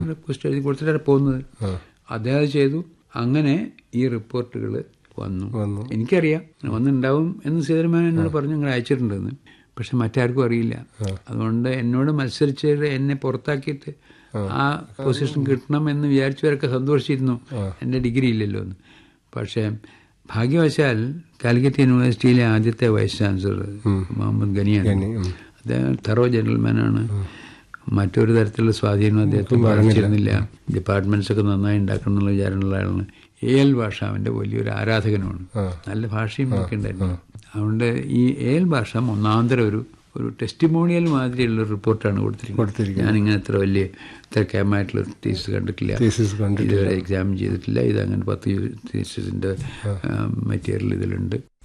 post എഴുതി കൊടുത്തിട്ടാണ് പോകുന്നത് അദ്ദേഹം അത് ചെയ്തു അങ്ങനെ ഈ റിപ്പോർട്ടുകൾ വന്നു വന്നു എനിക്കറിയാം വന്നുണ്ടാവും എന്ന് സീതരമാൻ എന്നോട് പറഞ്ഞു അങ്ങനെ അയച്ചിട്ടുണ്ടെന്ന് പക്ഷെ മറ്റാർക്കും അറിയില്ല അതുകൊണ്ട് എന്നോട് മത്സരിച്ച് എന്നെ പുറത്താക്കിയിട്ട് ആ പൊസിഷൻ കിട്ടണം എന്ന് വിചാരിച്ചവരൊക്കെ സന്തോഷിച്ചിരുന്നു എൻ്റെ ഡിഗ്രി ഇല്ലല്ലോ എന്ന് പക്ഷേ ഭാഗ്യവശാൽ കാലിക്കറ്റ് യൂണിവേഴ്സിറ്റിയിലെ ആദ്യത്തെ വൈസ് ചാൻസലർ മുഹമ്മദ് ഗനിയാണ് അദ്ദേഹം തറോ ജനറൽമാനാണ് മറ്റൊരു തരത്തിലുള്ള സ്വാധീനം അദ്ദേഹത്തിന് പറഞ്ഞിരുന്നില്ല ഡിപ്പാർട്ട്മെന്റ്സ് ഒക്കെ നന്നായി ഉണ്ടാക്കണം എന്നുള്ള വിചാരമുള്ള ആളാണ് എ എൽ ഭാഷ അവന്റെ വലിയൊരു ആരാധകനുമാണ് നല്ല ഭാഷയും ഒക്കെ ഉണ്ടായിരുന്നു അതുകൊണ്ട് ഈ എ എൽ ഭാഷ ഒന്നാന്തരം ഒരു ഒരു ടെസ്റ്റിമോണിയൽ മാതിരിയുള്ള റിപ്പോർട്ടാണ് കൊടുത്തിരിക്കുന്നത് ഞാൻ ഇങ്ങനെ ഇത്ര വലിയ ഇത്ര കേമായിട്ടുള്ള ടീച്ചർ കണ്ടിട്ടില്ല തീസിസ് കണ്ടിട്ട് ഇതുവരെ എക്സാമിൻ ചെയ്തിട്ടില്ല ഇത് അങ്ങനെ പത്ത് തീസിന്റെ മെറ്റീരിയൽ ഇതിലുണ്ട്